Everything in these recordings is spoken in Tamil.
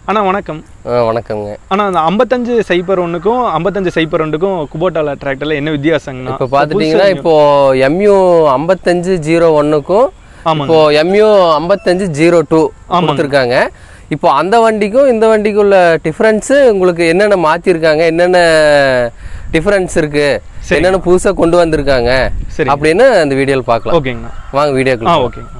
அண்ணா வணக்கம் ஆ வணக்கங்க அண்ணா அந்த ஐம்பத்தஞ்சு சைபர் ஒன்றுக்கும் ஐம்பத்தஞ்சு சைபர் ஒன்றுக்கும் குபோட்டால டிராக்டர்ல என்ன வித்தியாசங்கண்ணா இப்போ பார்த்துட்டிங்கன்னா இப்போ எம்யூ ஐம்பத்தஞ்சு ஜீரோ ஒன்றுக்கும் ஆமாங்க இப்போ எம்யூ ஐம்பத்தஞ்சு ஜீரோ டூ கொடுத்துருக்காங்க இப்போ அந்த வண்டிக்கும் இந்த வண்டிக்கும் உள்ள டிஃப்ரென்ஸு உங்களுக்கு என்னென்ன மாற்றிருக்காங்க என்னென்ன டிஃப்ரென்ஸ் இருக்கு என்னென்ன புதுசாக கொண்டு வந்திருக்காங்க சரி. அப்படின்னு அந்த வீடியோவில் பார்க்கலாம் ஓகேங்கண்ணா வாங்க ஆ வீடியோக்குள்ள ஓகேங்கண்ணா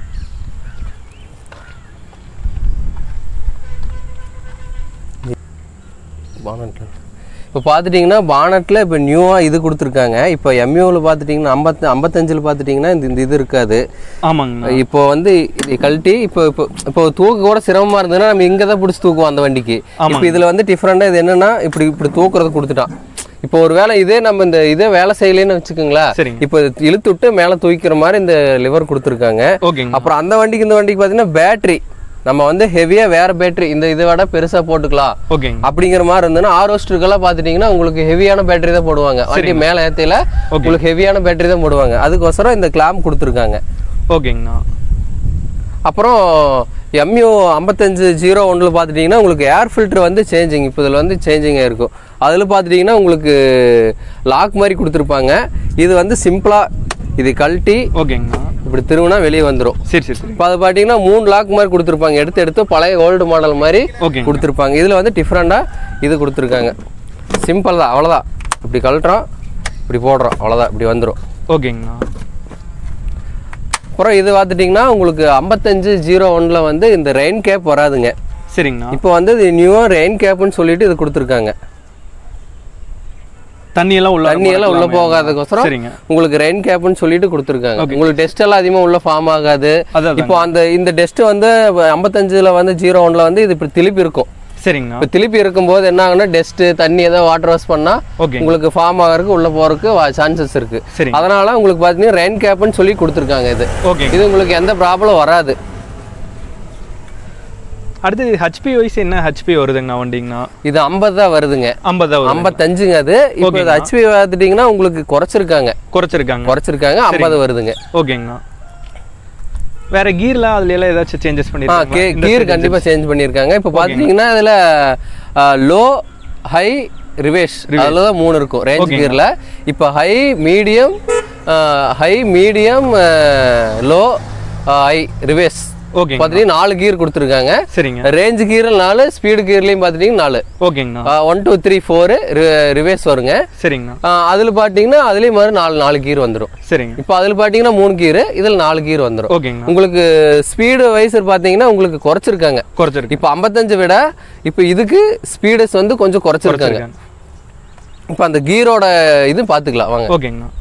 பானட்ல இப்போ பார்த்துட்டிங்கன்னா பானட்டில் இப்போ நியூவாக இது கொடுத்துருக்காங்க இப்போ எம்யூவில் பார்த்துட்டிங்கன்னா ஐம்பத்து ஐம்பத்தஞ்சில் பார்த்துட்டிங்கன்னா இந்த இந்த இது இருக்காது ஆமாங்கண்ணா இப்போ வந்து இது கழட்டி இப்போ இப்போ இப்போ தூக்க கூட சிரமமா இருந்ததுன்னா நம்ம இங்கே தான் பிடிச்சி தூக்குவோம் அந்த வண்டிக்கு இப்போ இதில் வந்து டிஃப்ரெண்டாக இது என்னன்னா இப்படி இப்படி தூக்குறது கொடுத்துட்டான் இப்போ ஒரு வேளை இதே நம்ம இந்த இதே வேலை செய்யலைன்னு வச்சுக்கோங்களேன் சரிங்க. இப்போ இது இழுத்து விட்டு மேலே தூக்கிற மாதிரி இந்த லிவர் கொடுத்துருக்காங்க ஓகேங்க அப்புறம் அந்த வண்டிக்கு இந்த வண்டிக்கு பார்த்தீங்கன்னா பேட்டரி நம்ம வந்து ஹெவியாக வேற பேட்டரி இந்த இதை விட பெருசாக போட்டுக்கலாம் ஓகேங்க அப்படிங்கிற மாதிரி இருந்ததுன்னா ஆரோஸ்டருக்கெல்லாம் பார்த்துட்டிங்கன்னா உங்களுக்கு ஹெவியான பேட்டரி தான் போடுவாங்க வண்டி மேலே ஏத்தையில உங்களுக்கு ஹெவியான பேட்டரி தான் போடுவாங்க அதுக்கோசரம் இந்த கிளாம் கொடுத்துருக்காங்க ஓகேங்கண்ணா அப்புறம் எம்யூ ஐம்பத்தஞ்சு ஜீரோ ஒன்றில் பார்த்துட்டிங்கன்னா உங்களுக்கு ஏர் ஃபில்டர் வந்து சேஞ்சிங் இப்போ இதில் வந்து சேஞ்சிங்காக இருக்கும் அதில் பார்த்துட்டிங்கன்னா உங்களுக்கு லாக் மாதிரி கொடுத்துருப்பாங்க இது வந்து சிம்பிளாக இது கழட்டி ஓகேங்கண்ணா இப்படி திருவுனா வெளியே வந்துடும் சரி சரி சரி இப்போ அது பார்த்தீங்கன்னா மூணு லாக் மாதிரி கொடுத்துருப்பாங்க எடுத்து எடுத்து பழைய ஓல்டு மாடல் மாதிரி ஓகேங்க கொடுத்துருப்பாங்க இதில் வந்து டிஃப்ரெண்ட்டாக இது கொடுத்துருக்காங்க சிம்பிள் தான் அவ்வளோதான் இப்படி கழட்டுறோம் இப்படி போடுறோம் அவ்வளோதான் இப்படி வந்துடும் ஓகேங்கண்ணா அப்புறம் இது பார்த்துட்டிங்கன்னா உங்களுக்கு ஐம்பத்தஞ்சு ஜீரோ ஒன்றில் வந்து இந்த ரெயின் கேப் வராதுங்க சரிங்கண்ணா இப்போ வந்து இது நியூவாக ரெயின் கேப்னு சொல்லிட்டு இது கொடுத்துருக்காங்க தண்ணி எல்லாம் உள்ள தண்ணி எல்லாம் உள்ள போகாததுக்கோசரம் சரிங்க உங்களுக்கு ரெயின் கேப்னு சொல்லிட்டு கொடுத்துருக்காங்க உங்களுக்கு டெஸ்ட் எல்லாம் அதிகமாக உள்ள ஃபார்ம் ஆகாது அதான் இப்போ அந்த இந்த டெஸ்ட் வந்து ஐம்பத்தஞ்சுல வந்து ஜீரோ ஒன்ல வந்து இது இப்படி திருப்பி இருக்கும் சரிங்கண்ணா இப்போ திருப்பி இருக்கும்போது என்ன ஆகும்னா டெஸ்ட் தண்ணி ஏதோ வாட்டர் வாஷ் பண்ணா ஓகே உங்களுக்கு ஃபார்ம் ஆகிறதுக்கு உள்ள போறதுக்கு சான்சஸ் இருக்கு சரிங்க அதனால உங்களுக்கு பார்த்தீங்கன்னா ரெயின் கேப்னு சொல்லி கொடுத்துருக்காங்க இது ஓகேங்க இது உங்களுக்கு எந்த ப்ராப்ளம் வராது அடுத்து ஹெச்பி வைஸ் என்ன ஹெச்பி வருதுங்கண்ணா வண்டிங்கண்ணா இது ஐம்பது தான் வருதுங்க ஐம்பதா வருது ஐம்பத்தஞ்சுங்க அது இப்போ இது ஹெச்பி பார்த்துட்டிங்கன்னா உங்களுக்கு குறைச்சிருக்காங்க குறைச்சிருக்காங்க குறைச்சிருக்காங்க ஐம்பது வருதுங்க ஓகேங்கண்ணா வேற கீர்ல அதுல எல்லாம் ஏதாச்சும் சேஞ்சஸ் ஆ பண்ணிருக்காங்க கே கீர் கண்டிப்பாக சேஞ்ச் பண்ணியிருக்காங்க இப்போ பார்த்துட்டிங்கன்னா இதில் லோ ஹை ரிவேஷ் அதில் தான் மூணு இருக்கும் ரேஞ்ச் கீரில் இப்போ high medium high medium low high reverse ஓகேங்க பார்த்துட்டிங்கன்னா நாலு கீர் கொடுத்துருக்காங்க சரிங்க ரேஞ்ச் கீரில் நாலு ஸ்பீடு கீர்லையும் பார்த்துட்டிங்கன்னா நாலு ஓகேங்கண்ணா one two three four reverse வருங்க சரிங்கண்ணா அதில் பார்த்தீங்கன்னா அதுலேயும் மாதிரி நாலு நாலு கீர் வந்துடும் சரிங்க இப்போ அதில் பார்த்தீங்கன்னா மூணு கீர் இதில் நாலு கீர் வந்துடும் ஓகேங்கண்ணா உங்களுக்கு ஸ்பீடு வைசர் பார்த்தீங்கன்னா உங்களுக்கு குறைச்சிருக்காங்க குறைச்சிருக்கு இப்போ ஐம்பத்தஞ்சு விட இப்போ இதுக்கு ஸ்பீடஸ் வந்து கொஞ்சம் குறைச்சிருக்காங்க குறைச்சிருக்காங்க இப்போ அந்த கீரோட இது பார்த்துக்கலாம் வாங்க ஓகேங்கண்ணா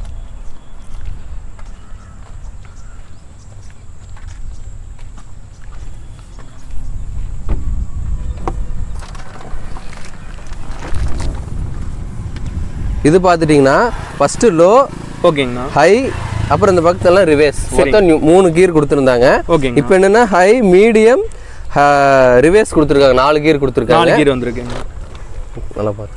இது பார்த்துட்டிங்கன்னா ஃபஸ்ட்டு லோ ஓகேங்கண்ணா ஹை அப்புறம் இந்த பக்கத்தெல்லாம் ரிவேஸ் மொத்தம் நியூ- மூணு கீர் கொடுத்துருந்தாங்க ஓகேங்க இப்போ என்னென்னா ஹை மீடியம் ரிவேஸ் கொடுத்துருக்காங்க நாலு கீர் கொடுத்துருக்காங்க நாலு கீர் வந்திருக்குங்க நல்லா பார்த்து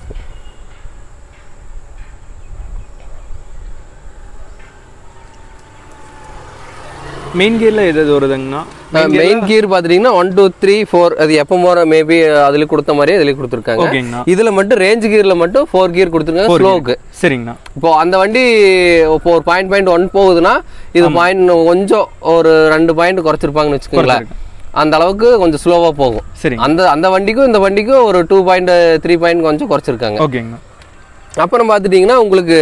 மெயின் கீர்ல எது எது வருதுங்கண்ணா மெயின் கீர் பார்த்துட்டிங்கன்னா ஒன் டூ த்ரீ ஃபோர் அது எப்போ போகிற மேபி அதில் கொடுத்த மாதிரியே அதில் கொடுத்துருக்காங்க ஓகேங்கண்ணா இதில் மட்டும் ரேஞ்ச் கீரில் மட்டும் ஃபோர் கீர் கொடுத்துருக்காங்க ஸ்லோவுக்கு சரிங்கண்ணா இப்போ அந்த வண்டி இப்போ ஒரு பாயிண்ட் பாயிண்ட் ஒன் போகுதுன்னா இது பாயிண்ட் கொஞ்சம் ஒரு ரெண்டு பாயிண்ட் குறைச்சிருப்பாங்கன்னு வச்சுக்கோங்களேன் அந்த அளவுக்கு கொஞ்சம் ஸ்லோவாக போகும் சரிங்க அந்த அந்த வண்டிக்கும் இந்த வண்டிக்கும் ஒரு டூ பாயிண்ட் த்ரீ பாயிண்ட் கொஞ்சம் குறைச்சிருக்காங்க ஓகேங்கண்ணா அப்புறம் பார்த்துட்டிங்கன்னா உங்களுக்கு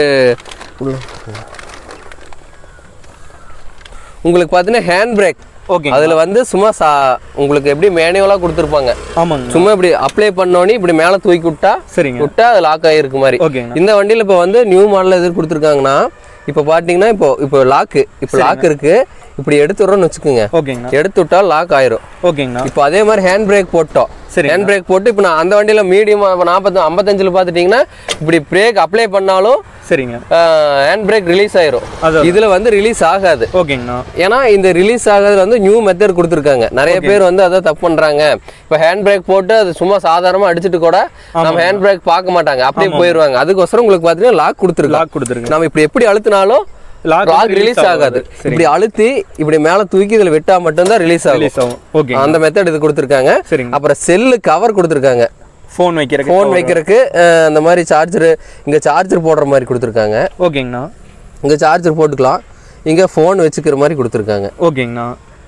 உங்களுக்கு பார்த்தீங்கன்னா ஹேண்ட் பிரேக் ஓகே அதில் வந்து சும்மா சா உங்களுக்கு எப்படி மேனுவலாக கொடுத்துருப்பாங்க ஆமாங்க சும்மா இப்படி அப்ளை பண்ணோன்னே இப்படி மேலே தூக்கி விட்டா சரிங்க விட்டா அது லாக் ஆகிருக்கு மாதிரி ஓகேங்கண்ணா இந்த வண்டியில் இப்போ வந்து நியூ மாடல் எது கொடுத்துருக்காங்கன்னா இப்போ பார்த்தீங்கன்னா இப்போ இப்போ லாக்கு இப்போ லாக் இருக்கு இப்படி எடுத்து விட்றோம்னு வச்சுக்கோங்க ஓகேங்கண்ணா எடுத்து விட்டா லாக் ஆயிரும் ஓகேங்கண்ணா இப்போ அதே மாதிரி ஹேண்ட் பிரேக் போட்டோம் சரி ஹேண்ட் பிரேக் போட்டு இப்போ நான் அந்த வண்டியில் மீடியம் நாற்பத்தி ஐம்பத்தஞ்சில் பார்த்துட்டிங்கன்னா இப்படி பிரேக் அப்ளை பண்ணாலும் சரிங்க ஹேண்ட் பிரேக் ரிலீஸ் ஆயிரும் அதான். இதில் வந்து ரிலீஸ் ஆகாது ஓகேங்கண்ணா ஏன்னா இந்த ரிலீஸ் ஆகிறதுல வந்து நியூ மெத்தட் கொடுத்துருக்காங்க நிறைய பேர் வந்து அதை தப்பு பண்றாங்க இப்போ ஹேண்ட் பிரேக் போட்டு அது சும்மா சாதாரணமா அடிச்சுட்டு கூட நம்ம ஹேண்ட் பிரேக் பார்க்க மாட்டாங்க அப்படியே போயிடுவாங்க அதுக்கோசரம் உங்களுக்கு பார்த்தீங்கன்னா லாக் கொடுத்துருக்காங்க லாக் கொடுத்துருங்க நம்ம இப்படி எப்படி அழுத்தினாலும் Lock லாக் release ரிலீஸ் ஆகாது ஆகாது. இப்படி அழுத்தி இப்படி மேல தூக்கி இதுல விட்டா மட்டும்தான் ரிலீஸ் ரிலீஸ் ஆகும் ஆகும் ஓகே அந்த மெத்தட் இது கொடுத்துருக்காங்க சரிங்க அப்புறம் செல்லு கவர் கொடுத்துருக்காங்க ஃபோன் வைக்கிறதுக்கு ஃபோன் வைக்கிறதுக்கு அஹ், அந்த மாதிரி சார்ஜர் இங்க சார்ஜர் போடுற மாதிரி கொடுத்துருக்காங்க ஓகேங்கண்ணா இங்க சார்ஜர் போட்டுக்கலாம் இங்க ஃபோன் வச்சுக்கிற மாதிரி கொடுத்துருக்காங்க ஓகேங்கண்ணா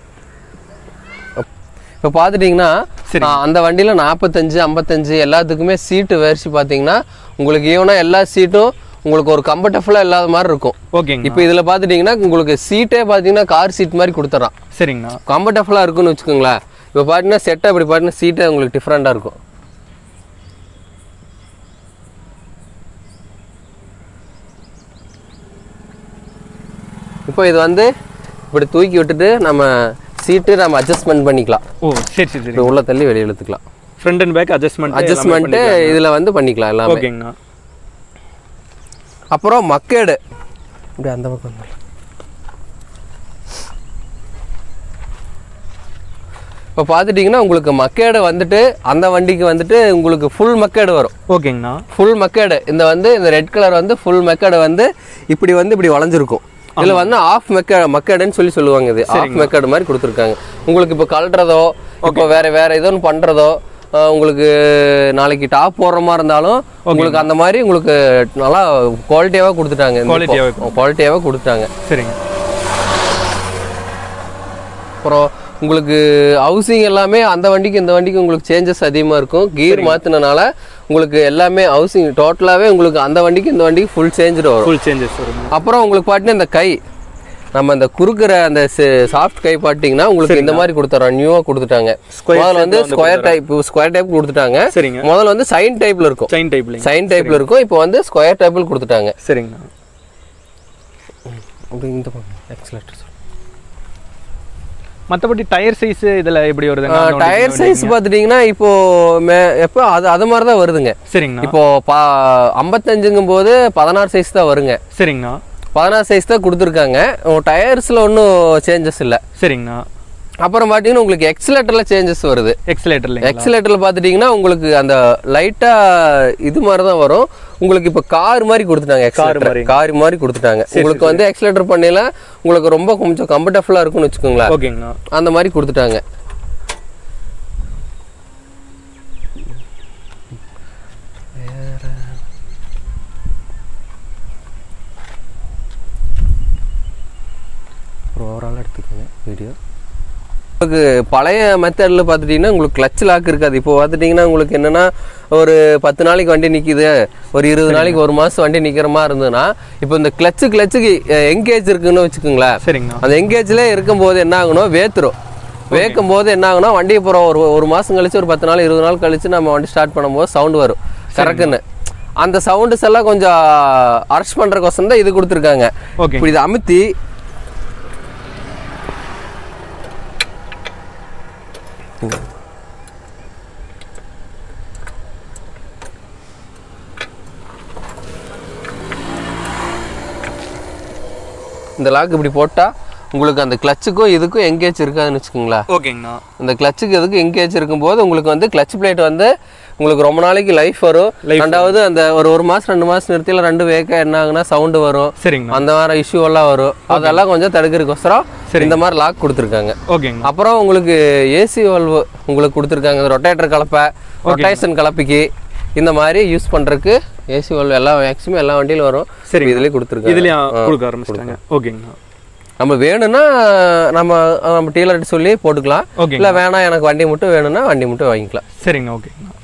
இப்போ பார்த்துட்டிங்கன்னா சரி. ஆ, அந்த வண்டியில் நாற்பத்தஞ்சு ஐம்பத்தஞ்சு எல்லாத்துக்குமே சீட்டு வரிசை பார்த்தீங்கன்னா உங்களுக்கு ஈவனாக எல்லா சீட்டும் உங்களுக்கு ஒரு கம்ஃபர்டபுளாக இல்லாத மாதிரி இருக்கும் ஓகேங்க இப்போ இதில் பார்த்துட்டிங்கன்னா உங்களுக்கு சீட்டே பார்த்தீங்கன்னா கார் சீட் மாதிரி கொடுத்துட்றான் சரிங்கண்ணா கம்ஃபர்டபுளாக இருக்குன்னு வச்சுக்கோங்களேன் இப்போ பார்த்தீங்கன்னா செட்டை அப்படி பார்த்தீங்கன்னா சீட்டே உங்களுக்கு டிஃப்ரெண்ட்டாக இருக்கும் இப்போ இது வந்து இப்படி தூக்கி விட்டுட்டு நம்ம சீட்டு நம்ம அட்ஜஸ்ட்மெண்ட் பண்ணிக்கலாம் ஓ சரி சரி சரி இப்படி உள்ள தள்ளி வெளியே இழுத்துக்கலாம் front and back adjustment adjustment இதில் வந்து பண்ணிக்கலாம் எல்லாமே ஓகேங்கண்ணா அப்புறம் மக்கேடு இப்படி அந்த பக்கம் வந்துடலாம். இப்போ பார்த்துட்டிங்கன்னா உங்களுக்கு மக்கேடு வந்துட்டு அந்த வண்டிக்கு வந்துட்டு உங்களுக்கு ஃபுல் மக்கேடு வரும் ஓகேங்கண்ணா ஃபுல் மக்கேடு இந்த வந்து இந்த ரெட் கலர் வந்து ஃபுல் மக்கேடு வந்து இப்படி வந்து இப்படி வளைஞ்சிருக்கும் இதில் வந்து ஆஃப் மெக்க மக்கேடுன்னு சொல்லி சொல்லுவாங்க இது ஆஃப் மெக்கேடு மாதிரி கொடுத்துருக்காங்க உங்களுக்கு இப்போ கழட்டுறதோ இப்போ வேற வேற ஏதோ ஒன்று பண்ணுறதோ உங்களுக்கு நாளைக்கு டாப் போடுற மாதிரி இருந்தாலும் உங்களுக்கு அந்த மாதிரி உங்களுக்கு நல்லா குவாலிட்டியாகவே கொடுத்துட்டாங்க Quality-யாவே குவாலிட்டியாகவே கொடுத்துட்டாங்க சரிங்க அப்புறம் உங்களுக்கு ஹவுசிங் எல்லாமே அந்த வண்டிக்கு இந்த வண்டிக்கு உங்களுக்கு சேஞ்சஸ் அதிகமாக இருக்கும் கீர் மாற்றினால உங்களுக்கு எல்லாமே ஹவுசிங் டோட்டலாகவே உங்களுக்கு அந்த வண்டிக்கு இந்த வண்டிக்கு ஃபுல் சேஞ்சு வரும் ஃபுல் சேஞ்சஸ் வருங்க அப்புறம் உங்களுக்கு பாட்டினா இந்த கை நம்ம இந்த குறுக்குற அந்த சாஃப்ட் கை பாட்டிங்கன்னா உங்களுக்கு இந்த மாதிரி கொடுத்துறோம் நியூவாக கொடுத்துட்டாங்க Square முதல்ல வந்து shape ல வந்து ஸ்கொயர் டைப் ஸ்கொயர் டைப் கொடுத்துட்டாங்க சரிங்க முதல்ல வந்து சைன் டைப்ல இருக்கும் செயின் டைப்லிங் சைன் டைப்ல இருக்கும் இப்போ வந்து ஸ்கொயர் டைப்பில் கொடுத்துட்டாங்க சரிங்கண்ணா அப்படி இந்த எக்ஸலேட்டர் மற்றபடி டயர் சைஸ் இதில் எப்படி வருதுங்க டயர் சைஸ் பார்த்துட்டிங்கன்னா இப்போ மே எப்போ அது அது மாதிரி தான் வருதுங்க சரிங்கண்ணா இப்போ பா ஐம்பத்தஞ்சுங்கும் போது பதினாறு சைஸ் தான் வருங்க சரிங்கண்ணா பதினாறு சைஸ் தான் கொடுத்துருக்காங்க டயர்ஸில் ஒன்றும் சேஞ்சஸ் இல்லை சரிங்கண்ணா அப்புறம் பார்த்தீங்கன்னா உங்களுக்கு எக்ஸலேட்டரில் சேஞ்சஸ் வருது எக்ஸலேட்டர்ல எக்ஸலேட்டரில் பார்த்துட்டிங்கன்னா உங்களுக்கு அந்த லைட்டாக இது மாதிரி தான் வரும் உங்களுக்கு இப்போ கார் மாதிரி கொடுத்துட்டாங்க எக்ஸலேட்டர் மாதிரி. கார் மாதிரி கொடுத்துட்டாங்க உங்களுக்கு வந்து எக்ஸலேட்டர் பண்ணையில உங்களுக்கு ரொம்ப கொஞ்சம் கம்ஃபர்டபுளாக இருக்கும்னு வச்சுக்கோங்களேன் ஓகேங்கண்ணா அந்த மாதிரி கொடுத்துட்டாங்க ஓவராலாக எடுத்துக்கோங்க வீடியோ உங்களுக்கு பழைய மெத்தடில் பார்த்துட்டிங்கன்னா உங்களுக்கு கிளச் லாக் இருக்காது இப்போ பார்த்துட்டிங்கன்னா உங்களுக்கு என்னென்னா ஒரு பத்து நாளைக்கு வண்டி நிற்கிது ஒரு இருபது நாளைக்கு ஒரு மாதம் வண்டி நிற்கிற மாதிரி இருந்ததுன்னா இப்போ இந்த கிளச்சு கிளச்சுக்கு எங்கேஜ் இருக்குன்னு வச்சுக்கோங்களேன் சரிங்கண்ணா அந்த எங்கேஜ்ல இருக்கும்போது என்ன ஆகணும் வேத்துரும் வேக்கும் போது என்ன ஆகும்னா வண்டி அப்புறம் ஒரு ஒரு மாதம் கழிச்சு ஒரு பத்து நாள் இருபது நாள் கழிச்சு நம்ம வண்டி ஸ்டார்ட் பண்ணும்போது சவுண்ட் வரும் கறக்குன்னு அந்த சவுண்ட்ஸ் எல்லாம் கொஞ்சம் அரெஸ்ட் பண்ணுறக்கோசம் தான் இது கொடுத்துருக்காங்க ஓகே இப்படி இதை அமுத்தி இந்த லாக் இப்படி போட்டால் உங்களுக்கு அந்த கிளச்சுக்கும் இதுக்கும் எங்கேஜ் இருக்காதுன்னு வச்சுக்கோங்களேன் ஓகேங்கண்ணா இந்த கிளச்சுக்கு எதுக்கு எங்கேஜ் இருக்கும்போது உங்களுக்கு வந்து கிளச் பிளேட் வந்து உங்களுக்கு ரொம்ப நாளைக்கு லைஃப் வரும் ரெண்டாவது அந்த ஒரு ஒரு மாதம் ரெண்டு மாதம் நிறுத்தியில் ரெண்டு வேக்க என்ன ஆகுனா சவுண்டு வரும் சரிங்கண்ணா அந்த மாதிரி இஷ்யூ எல்லாம் வரும் அதெல்லாம் கொஞ்சம் தடுக்கிறதுக்கோசரம் இந்த மாதிரி லாக் கொடுத்துருக்காங்க ஓகேங்கண்ணா அப்புறம் உங்களுக்கு ஏசி வால்வு உங்களுக்கு கொடுத்துருக்காங்க ரொட்டேட்டர் கலப்பை ரொட்டேஷன் கலப்பிக்கு இந்த மாதிரி யூஸ் பண்ணுறதுக்கு ஏசி வால்வு எல்லா மேக்ஸிமம் எல்லா வண்டியிலும் வரும் சரி இதுலேயே கொடுத்துருக்காங்க இதுலயும் கொடுக்க ஆரம்பிச்சிட்டாங்க ஓகேங்கண்ணா நம்ம வேணும்னா நம்ம நம்ம டீலர்கிட்ட சொல்லி போட்டுக்கலாம் ஓகே இல்லை வேணாம் எனக்கு வண்டி மட்டும் வேணும்னா வண்டி மட்டும் வாங்கிக்கலாம் சரிங்கண்ணா ஓகேங்கண்ணா